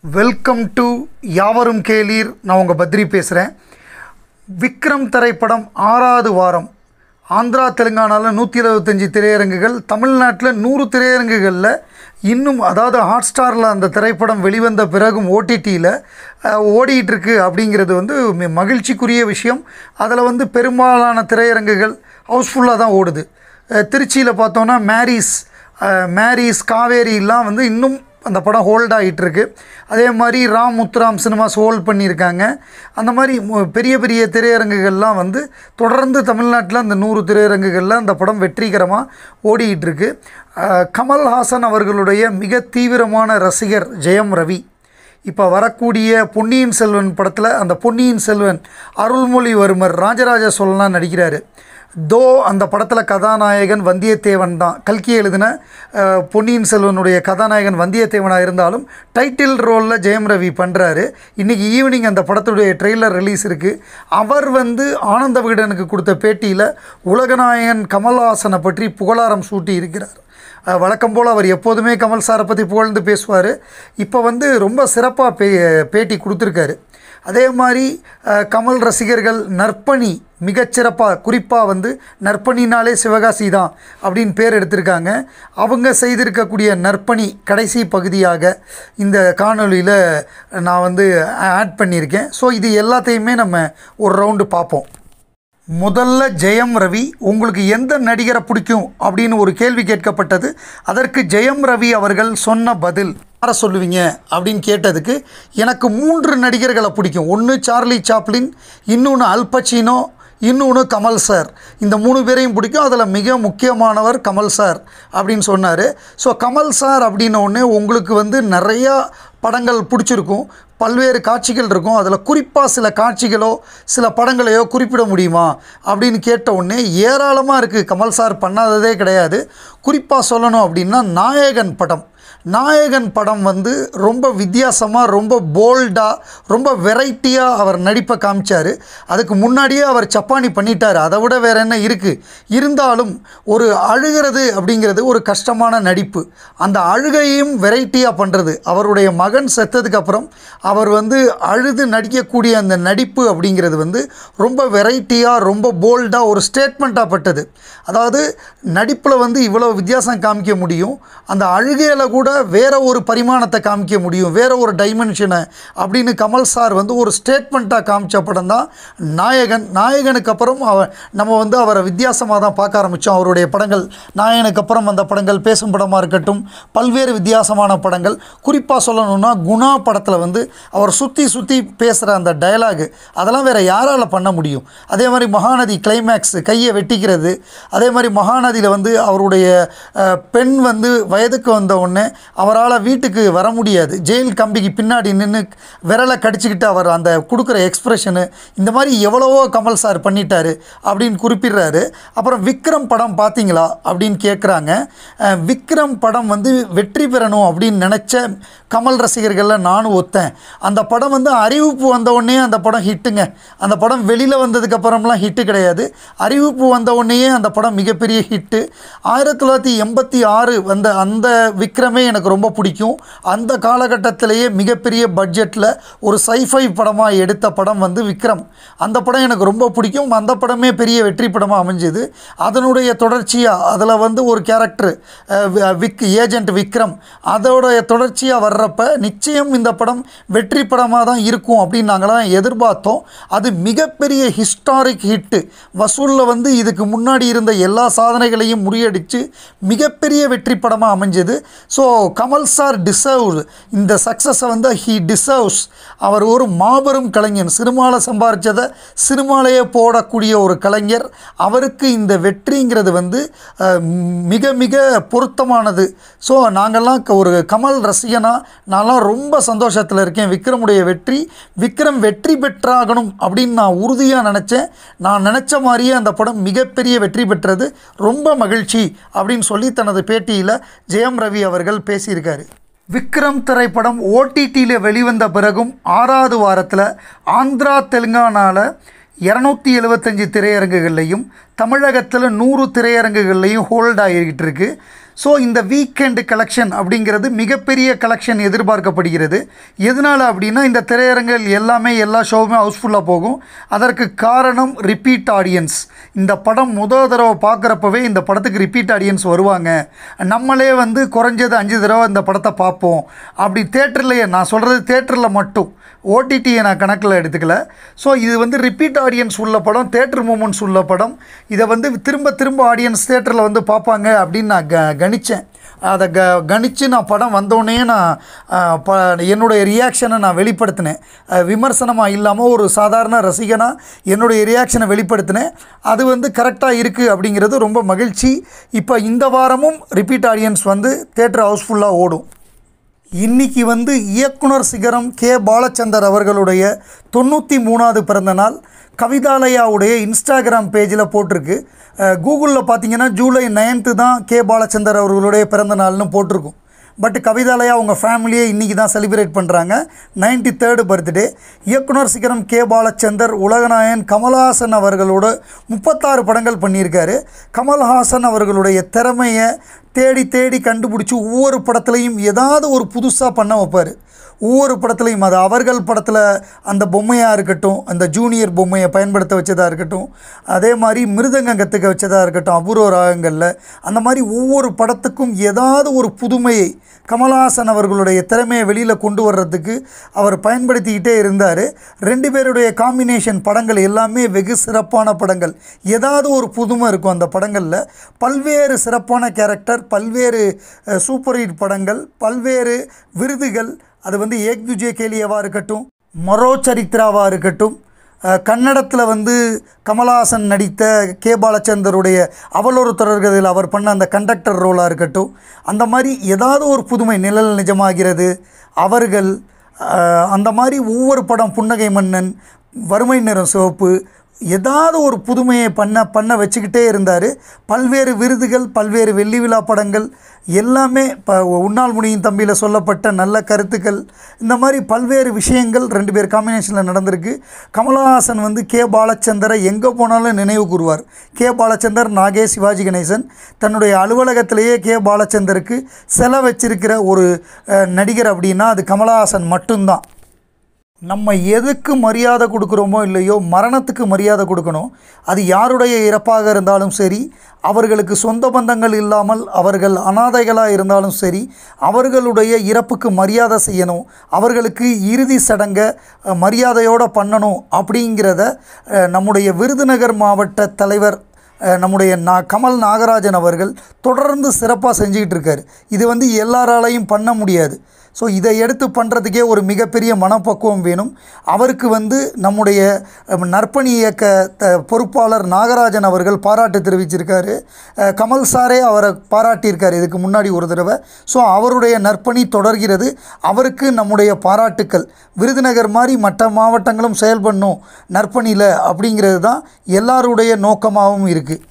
welcome to யாவரும் கேளீர் நான் உங்கள் பத்ரி பேசுகிறேன் விக்ரம் திரைப்படம் ஆறாவது வாரம் ஆந்திரா தெலுங்கானாவில் நூற்றி இருபத்தஞ்சி திரையரங்குகள் தமிழ்நாட்டில் நூறு திரையரங்குகளில் இன்னும் அதாவது ஹாட் ஸ்டாரில் அந்த திரைப்படம் வெளிவந்த பிறகும் ஓடிடியில் ஓடிட்டு இருக்கு அப்படிங்கிறது வந்து மி- மகிழ்ச்சிக்குரிய விஷயம் அதில் வந்து பெரும்பாலான திரையரங்குகள் ஹவுஸ்ஃபுல்லாக தான் ஓடுது திருச்சியில் பார்த்தோன்னா மேரிஸ் அஹ், மேரிஸ் காவேரிலாம் வந்து இன்னும் அந்த படம் ஹோல்ட் ஆகிட்டு இருக்கு அதே மாதிரி ராம் முத்துராம் சினிமாஸ் ஹோல்ட் பண்ணியிருக்காங்க அந்த மாதிரி மு- பெரிய பெரிய திரையரங்குகள்லாம் வந்து தொடர்ந்து தமிழ்நாட்டில் அந்த நூறு திரையரங்குகளில் அந்த படம் வெற்றிகரமாக ஓடிக்கிட்டு இருக்கு அஹ், கமல்ஹாசன் அவர்களுடைய மிக தீவிரமான ரசிகர் ஜெயம் ரவி இப்போ வரக்கூடிய பொன்னியின் செல்வன் படத்தில் அந்த பொன்னியின் செல்வன் அருள்மொழிவர்மர் ராஜராஜ சோழனாக நடிக்கிறாரு தோ அந்த படத்தில் கதாநாயகன் வந்தியத்தேவன் தான் கல்கி எழுதின அஹ், பொன்னியின் செல்வனுடைய கதாநாயகன் வந்தியத்தேவனாக இருந்தாலும் டைட்டில் ரோலில் ஜெயம் ரவி பண்ணுறாரு இன்றைக்கி ஈவினிங் அந்த படத்துடைய ட்ரெய்லர் ரிலீஸ் இருக்குது அவர் வந்து ஆனந்த விகடனுக்கு கொடுத்த பேட்டியில் உலகநாயகன் கமல்ஹாசனை பற்றி புகழாரம் சூட்டி இருக்கிறார் அஹ் வழக்கம் போல் அவர் எப்போதுமே கமல் சாரை பற்றி புகழ்ந்து பேசுவார் இப்போ வந்து ரொம்ப சிறப்பாக பே பேட்டி கொடுத்துருக்காரு அதே மாதிரி அஹ், கமல் ரசிகர்கள் நற்பணி மிகச்சிறப்பாக குறிப்பாக வந்து நற்பணினாலே சிவகாசி தான் அப்படின்னு பேர் எடுத்திருக்காங்க அவங்க செய்திருக்கக்கூடிய நற்பணி கடைசி பகுதியாக இந்த காணொளியில் நான் வந்து ஆட் பண்ணியிருக்கேன் ஸோ இது எல்லாத்தையுமே நம்ம ஒரு ரவுண்டு பார்ப்போம் முதல்ல ஜெயம் ரவி உங்களுக்கு எந்த நடிகரை பிடிக்கும் அப்படின்னு ஒரு கேள்வி கேட்கப்பட்டது அதற்கு ஜெயம் ரவி அவர்கள் சொன்ன பதில் யாரை சொல்லுவீங்க அப்படின்னு கேட்டதுக்கு எனக்கு மூன்று நடிகர்களை பிடிக்கும் ஒன்று சார்லி சாப்ளின் இன்னொன்று அல்பச்சினோ இன்னொன்று கமல் சார் இந்த மூணு பேரையும் பிடிக்கும் அதில் மிக முக்கியமானவர் கமல் சார் அப்படின்னு சொன்னார் ஸோ கமல் சார் அப்படின்ன உடனே உங்களுக்கு வந்து நிறையா படங்கள் பிடிச்சிருக்கும் பல்வேறு காட்சிகள் இருக்கும் அதில் குறிப்பாக சில காட்சிகளோ சில படங்களையோ குறிப்பிட முடியுமா அப்படின்னு கேட்ட உடனே ஏராளமாக இருக்குது கமல் சார் பண்ணாததே கிடையாது குறிப்பாக சொல்லணும் அப்படின்னா நாயகன் படம் நாயகன் படம் வந்து ரொம்ப வித்தியாசமாக ரொம்ப போல்டாக ரொம்ப வெரைட்டியாக அவர் நடிப்பை காமிச்சார் அதுக்கு முன்னாடியே அவர் சப்பானி பண்ணிட்டார் அதை விட வேற என்ன இருக்குது இருந்தாலும் ஒரு அழுகிறது அப்படிங்கிறது ஒரு கஷ்டமான நடிப்பு அந்த அழுகையும் வெரைட்டியாக பண்ணுறது அவருடைய மகன் செத்ததுக்கப்புறம் அவர் வந்து அழுது நடிக்கக்கூடிய அந்த நடிப்பு அப்படிங்கிறது வந்து ரொம்ப வெரைட்டியாக ரொம்ப போல்டாக ஒரு ஸ்டேட்மெண்ட்டாக பட்டது அதாவது நடிப்பில் வந்து இவ்வளோ வித்தியாசம் காமிக்க முடியும் அந்த அழுகையில் கூட வேற ஒரு பரிமாணத்தை காமிக்க முடியும் வேற ஒரு டைமென்ஷனை அப்படின்னு கமல் சார் வந்து ஒரு ஸ்டேட்மெண்ட்டாக காமிச்ச படம் தான் நாயகன் நாயகனுக்கு அப்புறம் அவ நம்ம வந்து அவரை வித்தியாசமாக தான் பார்க்க ஆரம்பித்தோம் அவருடைய படங்கள் நாயகனுக்கு அப்புறம் அந்த படங்கள் பேசும் படமாக இருக்கட்டும் பல்வேறு வித்தியாசமான படங்கள் குறிப்பாக சொல்லணும்னா குணா படத்தில் வந்து அவர் சுற்றி சுற்றி பேசுகிற அந்த டயலாகு அதெல்லாம் வேறு யாரால் பண்ண முடியும் அதே மாதிரி மகாநதி கிளைமேக்ஸ் கையை வெட்டிக்கிறது அதே மாதிரி மகாநதியில் வந்து அவருடைய அஹ், பெண் வந்து வயதுக்கு வந்த உடனே அவரால் வீட்டுக்கு வர முடியாது ஜெயில் கம்பிக்கு பின்னாடி நின்று விரலை கடிச்சிக்கிட்டு அவர் அந்த கொடுக்குற எக்ஸ்பிரஷனு இந்த மாதிரி எவ்வளவோ கமல் சார் பண்ணிட்டாரு அப்படின்னு குறிப்பிடுறாரு அப்புறம் விக்ரம் படம் பார்த்தீங்களா அப்படின்னு கேட்குறாங்க அஹ், விக்ரம் படம் வந்து வெற்றி பெறணும் அப்படின்னு நினச்ச கமல் ரசிகர்களில் நானும் ஒத்தேன் அந்த படம் வந்து அறிவிப்பு வந்த உடனே அந்த படம் ஹிட்டுங்க அந்த படம் வெளியில் வந்ததுக்கப்புறம்லாம் ஹிட்டு கிடையாது அறிவிப்பு வந்த உடனேயே அந்த படம் மிகப்பெரிய ஹிட்டு ஆயிரத்தி தொள்ளாயிரத்தி எண்பத்தி ஆறு வந்த அந்த விக்ரமே எனக்கு ரொம்ப பிடிக்கும் அந்த காலகட்டத்திலேயே மிகப்பெரிய பட்ஜெட்டில் ஒரு சைஃபை படமாக எடுத்த படம் வந்து விக்ரம் அந்த படம் எனக்கு ரொம்ப பிடிக்கும் அந்த படமே பெரிய வெற்றி படமாக அமைஞ்சுது அதனுடைய தொடர்ச்சியாக அதில் வந்து ஒரு கேரக்டர் விக் ஏஜென்ட் விக்ரம் அதோடைய தொடர்ச்சியாக வர்றப்ப நிச்சயம் இந்த படம் வெற்றி படமாக தான் இருக்கும் அப்படின்னு நாங்களாம் எதிர்பார்த்தோம் அது மிகப்பெரிய ஹிஸ்டாரிக் ஹிட்டு வசூலில் வந்து இதுக்கு முன்னாடி இருந்த எல்லா சாதனைகளையும் முறியடித்து மிகப்பெரிய வெற்றி படமாக அமைஞ்சது ஸோ கமல் சார் டிசர்வ் இந்த சக்ஸஸை வந்து ஹீ டிசர்வ்ஸ் அவர் ஒரு மாபெரும் கலைஞன் சினிமாவில் சம்பாரித்ததை சினிமாலேயே போடக்கூடிய ஒரு கலைஞர் அவருக்கு இந்த வெற்றிங்கிறது வந்து அஹ், மிக மிக பொருத்தமானது ஸோ நாங்கள்லாம் க- ஒரு கமல் ரசிகனாக நான்லாம் ரொம்ப சந்தோஷத்தில் இருக்கேன் விக்ரமுடைய வெற்றி விக்ரம் வெற்றி பெற்றாகணும் அப்படின்னு நான் உறுதியாக நினச்சேன் நான் நினச்ச மாதிரியே அந்த படம் மிகப்பெரிய வெற்றி பெற்றது ரொம்ப மகிழ்ச்சி அப்படின்னு சொல்லி தனது பேட்டியில் ஜெயம் ரவி அவர்கள் பேசியிருக்காரு விக்ரம் திரைப்படம் ஓடிடியில் வெளிவந்த பிறகும் ஆறாவது வாரத்தில் ஆந்திரா தெலுங்கானாவில் இரநூத்தி எழுபத்தஞ்சி திரையரங்குகள்லையும் தமிழகத்தில் நூறு திரையரங்குகள்லையும் ஹோல்ட் ஆகிக்கிட்டு இருக்கு ஸோ இந்த வீக்கெண்டு கலெக்ஷன் அப்படிங்கிறது மிகப்பெரிய கலெக்ஷன் எதிர்பார்க்கப்படுகிறது எதனால் அப்படின்னா இந்த திரையரங்குகள் எல்லாமே எல்லா ஷோவுமே ஹவுஸ்ஃபுல்லாக போகும் அதற்கு காரணம் ரிப்பீட் ஆடியன்ஸ் இந்த படம் முதல் தடவை பார்க்குறப்பவே இந்த படத்துக்கு ரிப்பீட் ஆடியன்ஸ் வருவாங்க நம்மளே வந்து குறைஞ்சது அஞ்சு தடவை இந்த படத்தை பார்ப்போம் அப்படி தேட்டர்லையே நான் சொல்கிறது தேட்டரில் மட்டும் ஓடிடியை நான் கணக்கில் எடுத்துக்கல ஸோ இது வந்து ரிப்பீட் ஆடியன்ஸ் உள்ள படம் தேட்டர் மூமெண்ட்ஸ் உள்ள படம் இதை வந்து திரும்ப திரும்ப ஆடியன்ஸ் தேட்டரில் வந்து பார்ப்பாங்க அப்படின்னு நான் க கணித்தேன் அதை க கணித்து நான் படம் வந்தோடனே நான் அஹ், ப என்னுடைய ரியாக்ஷனை நான் வெளிப்படுத்தினேன் அஹ், விமர்சனமாக இல்லாமல் ஒரு சாதாரண ரசிகனாக என்னுடைய ரியாக்ஷனை வெளிப்படுத்தினேன் அது வந்து கரெக்டாக இருக்குது அப்படிங்கிறது ரொம்ப மகிழ்ச்சி இப்போ இந்த வாரமும் ரிப்பீட் ஆடியன்ஸ் வந்து தேட்டர் ஹவுஸ்ஃபுல்லாக ஓடும் இன்னைக்கு வந்து இயக்குனர் சிகரம் கே பாலச்சந்தர் அவர்களுடைய தொண்ணூற்றி மூணாவது பிறந்த நாள் கவிதாலயாவுடைய இன்ஸ்டாகிராம் பேஜில் போட்டிருக்கு கூகுளில் பார்த்தீங்கன்னா ஜூலை நைன்த்து தான் கே பாலச்சந்தர் அவர்களுடைய பிறந்த நாள்னு போட்டிருக்கும் பட் கவிதாலயா அவங்க ஃபேமிலியே இன்றைக்கி தான் செலிப்ரேட் பண்ணுறாங்க நைன்டி தேர்டு பர்த்டே இயக்குனர் சிகரம் கே பாலச்சந்தர் உலகநாயகன் கமல்ஹாசன் அவர்களோட முப்பத்தாறு படங்கள் பண்ணியிருக்காரு கமல்ஹாசன் அவர்களுடைய திறமையை தேடி தேடி கண்டுபிடிச்சி ஒவ்வொரு படத்துலையும் ஏதாவது ஒரு புதுசாக பண்ண வைப்பார் ஒவ்வொரு படத்துலையும் அது அவர்கள் படத்தில் அந்த பொம்மையாக இருக்கட்டும் அந்த ஜூனியர் பொம்மையை பயன்படுத்த வச்சதாக இருக்கட்டும் அதே மாதிரி மிருதங்கம் கற்றுக்க வச்சதாக இருக்கட்டும் அபூர்வ ராகங்களில் அந்த மாதிரி ஒவ்வொரு படத்துக்கும் ஏதாவது ஒரு புதுமையை கமல்ஹாசன் அவர்களுடைய திறமையை வெளியில் கொண்டு வர்றதுக்கு அவர் பயன்படுத்திக்கிட்டே இருந்தார் ரெண்டு பேருடைய காம்பினேஷன் படங்கள் எல்லாமே வெகு சிறப்பான படங்கள் ஏதாவது ஒரு புதுமை இருக்கும் அந்த படங்களில் பல்வேறு சிறப்பான கேரக்டர் பல்வேறு அஹ், சூப்பர் ஹிட் படங்கள் பல்வேறு விருதுகள் அது வந்து ஏக் துஜே கேலியவாக இருக்கட்டும் மரோ சரித்ராவாக இருக்கட்டும் அஹ், கன்னடத்தில் வந்து கமலஹாசன் நடித்த கே பாலச்சந்தருடைய அவலொரு தொடர்கதையில் அவர் பண்ண அந்த கண்டக்டர் ரோலாக இருக்கட்டும் அந்த மாதிரி ஏதாவது ஒரு புதுமை நிழல் நிஜமாகிறது அவர்கள் அஹ், அந்த மாதிரி ஒவ்வொரு படம் புன்னகை மன்னன் வறுமை நிறம் சிவப்பு ஏதாவது ஒரு புதுமையை பண்ண பண்ண வச்சுக்கிட்டே இருந்தார் பல்வேறு விருதுகள் பல்வேறு வெள்ளி விழா படங்கள் எல்லாமே இப்போ உன்னால் முடியும் தம்பியில் சொல்லப்பட்ட நல்ல கருத்துக்கள் இந்த மாதிரி பல்வேறு விஷயங்கள் ரெண்டு பேர் காம்பினேஷனில் நடந்திருக்கு கமலஹாசன் வந்து கே பாலச்சந்தரை எங்கே போனாலும் நினைவு கூறுவார் கே பாலச்சந்தர் நாகே சிவாஜி கணேசன் தன்னுடைய அலுவலகத்திலேயே கே பாலச்சந்தருக்கு செல வச்சிருக்கிற ஒரு அஹ், நடிகர் அப்படின்னா அது கமலஹாசன் மட்டும்தான் நம்ம எதுக்கு மரியாதை கொடுக்குறோமோ இல்லையோ மரணத்துக்கு மரியாதை கொடுக்கணும் அது யாருடைய இறப்பாக இருந்தாலும் சரி அவர்களுக்கு சொந்த பந்தங்கள் இல்லாமல் அவர்கள் அனாதைகளாக இருந்தாலும் சரி அவர்களுடைய இறப்புக்கு மரியாதை செய்யணும் அவர்களுக்கு இறுதி சடங்கை அஹ், மரியாதையோடு பண்ணணும் அப்படிங்கிறத அஹ், நம்முடைய விருதுநகர் மாவட்ட தலைவர் அஹ், நம்முடைய நா கமல் நாகராஜன் அவர்கள் தொடர்ந்து சிறப்பாக செஞ்சுக்கிட்டு இருக்காரு இது வந்து எல்லாராலையும் பண்ண முடியாது ஸோ இதை எடுத்து பண்ணுறதுக்கே ஒரு மிகப்பெரிய மனப்பக்குவம் வேணும் அவருக்கு வந்து நம்முடைய அஹ், நற்பணி இயக்க த பொறுப்பாளர் நாகராஜன் அவர்கள் பாராட்டு தெரிவிச்சிருக்காரு அஹ், கமல் சாரே அவரை பாராட்டியிருக்காரு இதுக்கு முன்னாடி ஒரு தடவை ஸோ அவருடைய நற்பணி தொடர்கிறது அவருக்கு நம்முடைய பாராட்டுக்கள் விருதுநகர் மாதிரி மற்ற மாவட்டங்களும் செயல்படணும் நற்பணியில் அப்படிங்கிறது தான் எல்லாருடைய நோக்கமாகவும் இருக்குது